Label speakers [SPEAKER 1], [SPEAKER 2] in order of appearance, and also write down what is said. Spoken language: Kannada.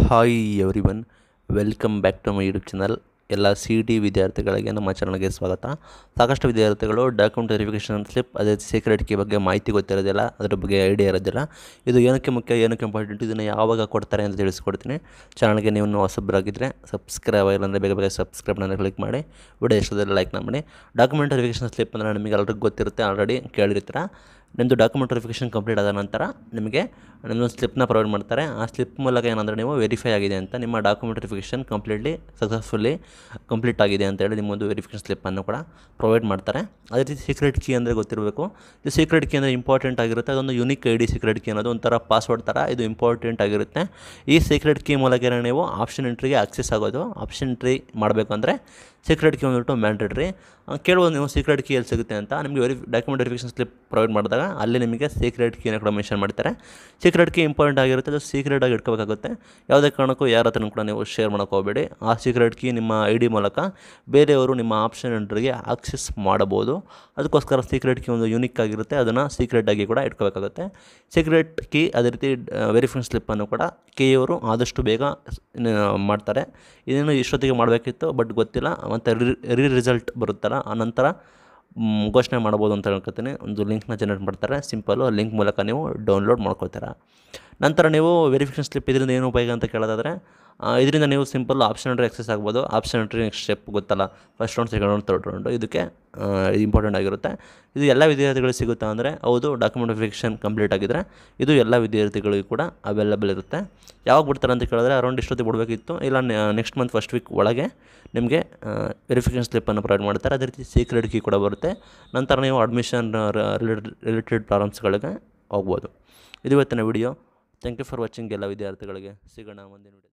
[SPEAKER 1] hi everyone welcome back to my YouTube channel ಎಲ್ಲ ಸಿ ಟಿ ವಿದ್ಯಾರ್ಥಿಗಳಿಗೆ ನಮ್ಮ ಚಾನಲ್ಗೆ ಸ್ವಾಗತ ಸಾಕಷ್ಟು ವಿದ್ಯಾರ್ಥಿಗಳು ಡಾಕ್ಯುಮೆಂಟ್ ವೆರಿಫಿಕೇಷನ್ ಸ್ಲಿಪ್ ಅದೇ ಸೀಕ್ರೆಟ್ ಕೀ ಬಗ್ಗೆ ಮಾಹಿತಿ ಗೊತ್ತಿರೋದಿಲ್ಲ ಅದ್ರ ಬಗ್ಗೆ ಐಡಿಯಾ ಇರೋದಿಲ್ಲ ಇದು ಏನಕ್ಕೆ ಮುಖ್ಯ ಏನಕ್ಕೆ ಇಂಪಾರ್ಟೆಂಟ್ ಇದನ್ನು ಯಾವಾಗ ಕೊಡ್ತಾರೆ ಅಂತ ತಿಳಿಸ್ಕೊಡ್ತೀನಿ ಚಾನಲ್ಗೆ ನೀವು ಹೊಸಬ್ರಾಗಿದ್ದರೆ ಸಬ್ಸ್ಕ್ರೈಬ್ ಆಗಿಲ್ಲ ಅಂದರೆ ಬೇಗ ಬೇಗ ಸಬ್ಸ್ಕ್ರೈಬ್ನ ಕ್ಲಿಕ್ ಮಾಡಿ ವಿಡಿಯೋ ಇಷ್ಟದಲ್ಲಿ ಲೈಕ್ ಮಾಡಿ ಡಾಕ್ಯುಮೆಂಟ್ ವೆರಿಫಿಕೇಷನ್ ಸ್ಲಿಪ್ ಅಂದರೆ ನಿಮಗೆ ಎಲ್ರಿಗೂ ಗೊತ್ತಿರುತ್ತೆ ಆಲ್ರೆಡಿ ಕೇಳಿರ್ತೀರ ನಿಮ್ಮದು ಡಾಕ್ಯುಮೆಂಟ್ ವೆರಿಫಿಕೇಷನ್ ಕಂಪ್ಲೀಟ್ ಆದ ನಂತರ ನಿಮಗೆ ನಿಮ್ಮೊಂದು ಸ್ಲಿಪ್ನ ಪ್ರೊವೈಡ್ ಮಾಡ್ತಾರೆ ಆ ಸ್ಲಿಪ್ ಮೂಲಕ ಏನಂದರೆ ನೀವು ವೆರಿಫೈ ಆಗಿದೆ ಅಂತ ನಿಮ್ಮ document verification completely successfully complete ಆಗಿದೆ ಅಂತೇಳಿ ನಿಮ್ಮೊಂದು ವೆರಿಫಿಕೇಷನ್ ಸ್ಲಿಪ್ಪನ್ನು ಕೂಡ ಪ್ರೊವೈಡ್ ಮಾಡ್ತಾರೆ ಅದೇ ರೀತಿ ಸೀಕ್ರೆಟ್ ಕೀ ಅಂದರೆ ಗೊತ್ತಿರಬೇಕು ಇದು ಸೀಕ್ರೆಟ್ ಕೀ ಅಂದರೆ ಇಂಪಾರ್ಟೆಂಟ್ ಆಗಿರುತ್ತೆ ಅದೊಂದು unique I D secret key ಅನ್ನೋದು ಒಂಥರ ಪಾಸ್ವರ್ಡ್ ಥರ ಇದು ಇಂಪಾರ್ಟೆಂಟ್ ಆಗಿರುತ್ತೆ ಈ ಸೀಕ್ರೆಟ್ ಕೀ ಮೂಲಕ ನೀವು ಆಪ್ಷನ್ ಎಂಟ್ರಿಗೆ ಆಕ್ಸೆಸ್ ಆಗೋದು ಆಪ್ಷನ್ ಎಂಟ್ರಿ ಮಾಡಬೇಕು ಅಂದರೆ ಸೀಕ್ರೆಟ್ ಕೀ ಬಂದ್ಬಿಟ್ಟು ಮ್ಯಾಂಡೇಟ್ರಿ ಕೇಳ್ಬೋದು ನೀವು ಸೀಕ್ರೆಟ್ ಕೀ ಎಲ್ಲಿ ಸಿಗುತ್ತೆ ಅಂತ ನಿಮಗೆ ವೆರಿ ಡಾಕ್ಯುಮೆಂಟ್ ವೆರಿಫಿಕೇಷನ್ ಸ್ಲಿಪ್ ಪ್ರೊವೈಡ್ ಮಾಡಿದಾಗ ಅಲ್ಲಿ ನಿಮಗೆ ಸೀಕ್ರೆಟ್ ಕೀನ ಕೂಡ ಮೆನ್ಷನ್ ಮಾಡ್ತಾರೆ ಸೀಕ್ರೆಟ್ ಕೀ ಇಂಪಾರ್ಟೆಂಟ್ ಆಗಿರುತ್ತೆ ಅದು ಸೀಕ್ರೆಟ್ ಆಗಿ ಇಟ್ಕೋಬೇಕಾಗುತ್ತೆ ಯಾವುದೇ ಕಾರಣಕ್ಕೂ ಯಾರ ಹತ್ರನೂ ಕೂಡ ನೀವು ಶೇರ್ ಮಾಡೋಕೆ ಹೋಗಬೇಡಿ ಆ ಸೀಕ್ರೆಟ್ ಕೀ ನಿಮ್ಮ ಐ ಡಿ ಮೂಲಕ ಬೇರೆಯವರು ನಿಮ್ಮ ಆಪ್ಷನ್ ಎಂಟ್ರಿಗೆ ಆಕ್ಸೆಸ್ ಮಾಡಬಹುದು ಅದಕ್ಕೋಸ್ಕರ ಸೀಕ್ರೆಟ್ ಕೀ ಒಂದು ಯೂನಿಕ್ ಆಗಿರುತ್ತೆ ಅದನ್ನು ಸೀಕ್ರೆಟ್ ಆಗಿ ಕೂಡ ಇಟ್ಕೋಬೇಕಾಗುತ್ತೆ ಸೀಕ್ರೆಟ್ ಕೀ ಅದೇ ರೀತಿ ವೆರಿಫಿಕೇಷನ್ ಸ್ಲಿಪ್ಪನ್ನು ಕೂಡ ಕೆಯವರು ಆದಷ್ಟು ಬೇಗ ಸ್- ನ- ಮಾಡ್ತಾರೆ ಇದನ್ನು ಇಷ್ಟೊತ್ತಿಗೆ ಮಾಡಬೇಕಿತ್ತು ಬಟ್ ಗೊತ್ತಿಲ್ಲ ಮತ್ತು ರಿ ರಿಸಲ್ಟ್ ಬರುತ್ತಲ್ಲ ಆ ನಂತರ ಮ್, ಘೋಷಣೆ ಮಾಡ್ಬೋದು ಅಂತ ಹೇಳ್ಕೊತೀನಿ ಒಂದು ಲಿಂಕ್ನ ಜನರೇಟ್ ಮಾಡ್ತಾರೆ ಸಿಂಪಲ್ಲು ಆ ಲಿಂಕ್ ಮೂಲಕ ನೀವು ಡೌನ್ಲೋಡ್ ಮಾಡ್ಕೊಳ್ತೀರಾ ನಂತರ ನೀವು ವೆರಿಫಿಕೇಷನ್ ಸ್ಲಿಪ್ ಇದರಿಂದ ಏನು ಉಪಯೋಗ ಅಂತ ಕೇಳೋದಾದರೆ ಆ, ಇದರಿಂದ ನೀವು ಸಿಂಪಲ್ ಆಪ್ಷನ್ ಎಂಟ್ರಿ ಎಕ್ಸೆಸ್ ಆಗ್ಬೋದು ಆಪ್ಷನ್ ಎಂಟ್ರಿ ನೆಕ್ಸ್ಟ್ ಸ್ಟೆಪ್ ಗೊತ್ತಲ್ಲ first round second round third round ಇದಕ್ಕೆ ಇಂಪಾರ್ಟೆಂಟ್ ಆಗಿರುತ್ತೆ ಇದು ಎಲ್ಲ ವಿದ್ಯಾರ್ಥಿಗಳಿಗೆ ಸಿಗುತ್ತಾ ಅಂದರೆ ಹೌದು ಡಾಕ್ಯುಮೆಂಟ್ ವೆರಿಫಿಕೇಷನ್ ಕಂಪ್ಲೀಟ್ ಆಗಿದ್ದರೆ ಇದು ಎಲ್ಲ ವಿದ್ಯಾರ್ಥಿಗಳಿಗೂ ಕೂಡ ಅವೈಲೇಬಲ್ ಇರುತ್ತೆ ಯಾವಾಗ ಬಿಡ್ತಾರೆ ಅಂತ ಕೇಳಿದ್ರೆ ಅರೌಂಡ್ ಇಷ್ಟೊತ್ತಿಗೆ ಬಿಡಬೇಕಿತ್ತು ಇಲ್ಲ ನೆಕ್ಸ್ಟ್ ಮಂತ್ ಫಸ್ಟ್ ವೀಕ್ ಒಳಗೆ ನಿಮಗೆ ವೆರಿಫಿಕೇಷನ್ ಸ್ಲಿಪ್ಪನ್ನು ಪ್ರೊವೈಡ್ ಮಾಡ್ತಾರೆ ಅದೇ ರೀತಿ ಸೀಕ್ರೆಟ್ ಕೀ ಕೂಡ ಬರುತ್ತೆ ನಂತರ ನೀವು ಅಡ್ಮಿಷನ್ ರಿಲೇಟೆಡ್ ಪ್ರಾಬ್ಲಮ್ಸ್ಗಳಿಗೆ ಹೋಗ್ಬೋದು ಇದು ಇವತ್ತಿನ video thank you for watching ಎಲ್ಲ ವಿದ್ಯಾರ್ಥಿಗಳಿಗೆ ಸಿಗೋಣ ಮುಂದಿನ ವಿಡಿಯೋ